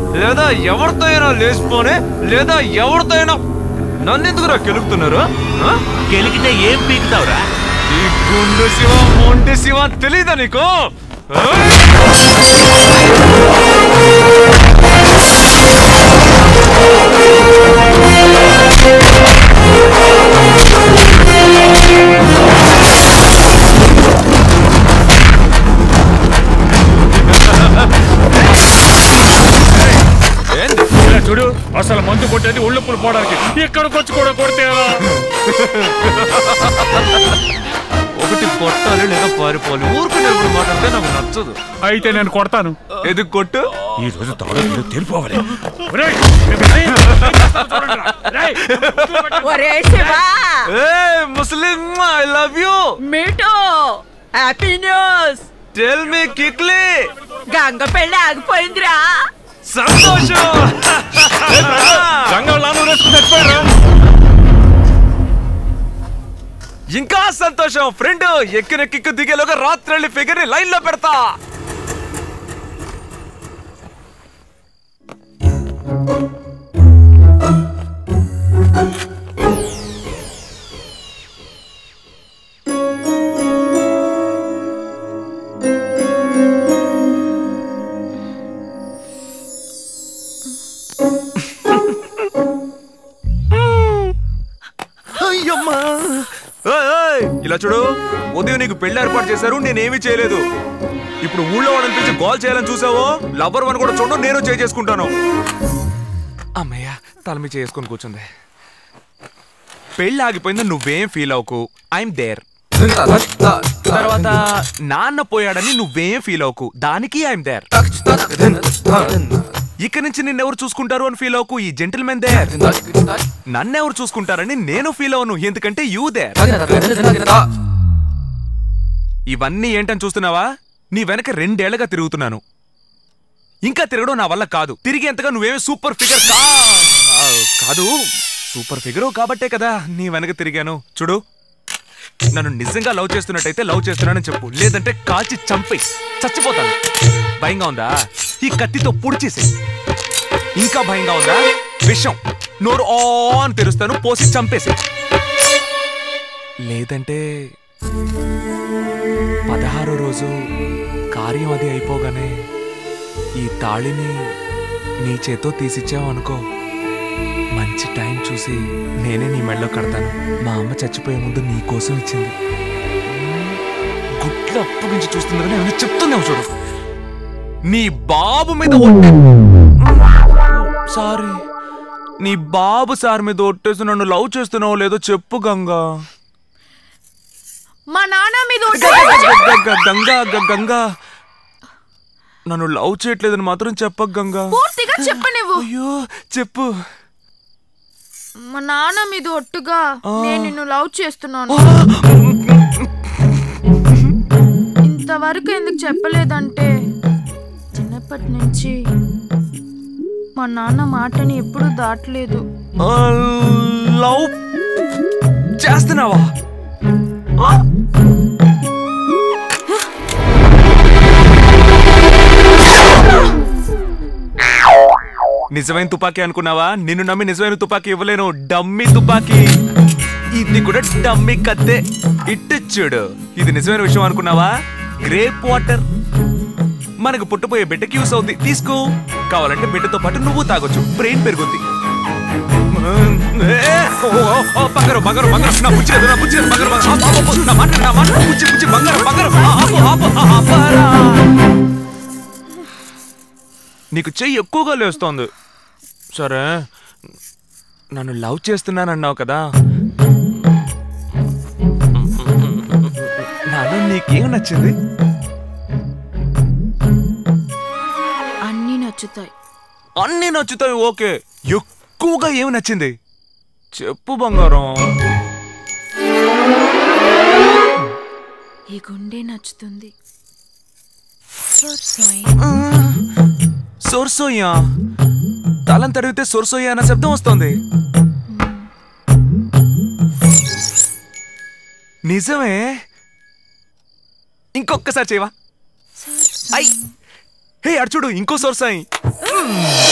లేదా ఎవరితో అయినా లేచిపోనే లేదా ఎవరితో అయినా నన్నెందుకురా కెలుపుతున్నారు ఆ? గెలికితే ఏం పీకుతావురా ఈ గుండు శివ మొండి శివ తెలీదా నీకు ఆ? ఏంది ఇలా చూడు అసలు మందు కొట్టేది ఒళ్ళు పులు పోవడానికి ఇక్కడికి వచ్చి కూడా కొడితే ఎలా? ఒకటి కొట్టాలి లేదా పారిపోవాలి ఊరికి నిలబడి మాట్లాడితే నాకు నచ్చదు అయితే నేను కొడతాను ఎది కొట్టు ఈ రోజు తాడు తెలిపోవాలి ఒరేయ్, రేయ్, చూడండిరా. రేయ్, ఒరే శివా ఏ ముస్లిం ఐ లవ్ యూ మీటో happy news tell me quickly Ganga పెళ్ళి ఆగిపోయిందిరా సంతోషం గంగ లాను వేసుకుని చచ్చిపోయారా ఇంకా సంతోషం ఫ్రెండ్ ఎక్కిన కిక్కు దిగేలోగా రాత్రి ఫిగర్ ని లైన్ లో పెడతా అయ్యమ్మా ఏయ్, ఏయ్, ఇలా చూడు ఉదయం నీకు పెళ్లి ఏర్పాటు చేశారు నేనేమీ చేయలేదు ఇప్పుడు ఊళ్ళో వాడిని పిలిచి కాల్ చేయాలని చూసావో లవర్ వన్ కూడా చూడడం నేను చేయి చేసుకుంటాను అమ్మయ్య తలమి చేసుకొని కూర్చుంది పెళ్ళి ఆగిపోయింది నువ్వేం ఫీల్ అవ్వకు ఐఎమ్ దేర్ తర్వాత నాన్న పోయాడని నువ్వేం ఫీల్ అవ్వకు దానికి ఐఎమ్ దేర్ ఇక నుంచి నిన్నెవరు చూసుకుంటారు అని ఫీల్ అవ్వకు ఈ జెంటిల్మెన్ దేర్ నన్నెవరు చూసుకుంటారని నేను ఫీల్ అవ్వను ఎందుకంటే యూ దేర్ ఇవన్నీ ఏంటని చూస్తున్నావా నీ వెనక రెండేళ్లగా తిరుగుతున్నాను ఇంకా తిరగడం నా వల్ల కాదు తిరిగేంతగా నువ్వేమి సూపర్ ఫిగర్ కాదు సూపర్ ఫిగర్ కాబట్టే కదా నీ వెనక తిరిగాను చూడు నన్ను నిజంగా లవ్ చేస్తున్నట్టయితే లవ్ చేస్తున్నానని చెప్పు లేదంటే కాల్చి చంపే చచ్చిపోతాను భయంగా ఉందా ఈ కత్తితో పొడిచేసే ఇంకా భయంగా ఉందా విషం నోరు ఆ అని తెరుస్తాను పోసి చంపేసి లేదంటే పదహారో రోజు కార్యం అది అయిపోగానే ఈ తాళిని నీ చేతో తీసిచ్చావు అనుకో మంచి టైం చూసి నేనే నీ మెళ్ళో కడతాను మా అమ్మ చచ్చిపోయే ముందు నీ కోసం ఇచ్చింది గుడ్ల అప్పగించి చూస్తుంది కానీ ఏమైనా చెప్తుందేమో చూడు నీ బాబు మీద సారీ నీ బాబు సార్ మీద ఒట్టేసి నన్ను లవ్ చేస్తున్నావు లేదో చెప్పు గంగా మా నాన్న మీద గ- గ- గంగా గ- గంగా నన్ను లవ్ చేయట్లేదని మాత్రం చెప్పకు గంగా పూర్తిగా చెప్ప నువ్వు అయ్యో చెప్పు మా నాన్న మీద ఒట్టుగా నేను నిన్ను లవ్ చేస్తున్నాను ఇంతవరకు ఎందుకు చెప్పలేదంటే చిన్నప్పటి నుంచి మా నాన్న మాటని ఎప్పుడూ దాటలేదు ఆ, లవ్ చేస్తున్నావా ఆ? నిజమైన తుపాకీ అనుకున్నావా నిన్ను నమ్మి నిజమైన తుపాకీ ఇవ్వలేను డమ్మీ తుపాకీ ఇది కూడా డమ్మీ కత్తే ఇట్టు చూడు ఇది నిజమైన విషయం అనుకున్నావా గ్రేప్ వాటర్ మనకు పుట్టబోయే బిడ్డకి యూస్ అవుద్ది తీసుకో కావాలంటే బిడ్డతో పాటు నువ్వు తాగొచ్చు బ్రెయిన్ పెరుగుద్ది ఏ, ఓ, ఓ, ఓ, బంగారం బంగారం బంగారం నా బుజ్జి నా బుజ్జి బంగారం బంగారం. ఆపు, ఆపు, ఆపు, నా మాట నా మాట బుజ్జి బుజ్జి బంగారం బంగారం ఆ, ఆపు, ఆపు, ఆ, ఆపరా. నీకు చెయ్యి ఎక్కువగా లేస్తోంది సరే నన్ను లవ్ చేస్తున్నానన్నావు కదా నాలో నీకేం నచ్చింది అన్నీ నచ్చుతాయి అన్నీ నచ్చుతాయి ఓకే ఎక్కువగా ఏమి నచ్చింది చెప్పు బంగారం ఈ గుండె నచ్చుతుంది సొర్సోయ్యా తలం తడిగితే సొర్సోయ్యా అన్న శబ్దం వస్తుంది నిజమే ఇంకొక్కసారి చేయవా ఐ హే అడు చూడు ఇంకో సొర్సాయి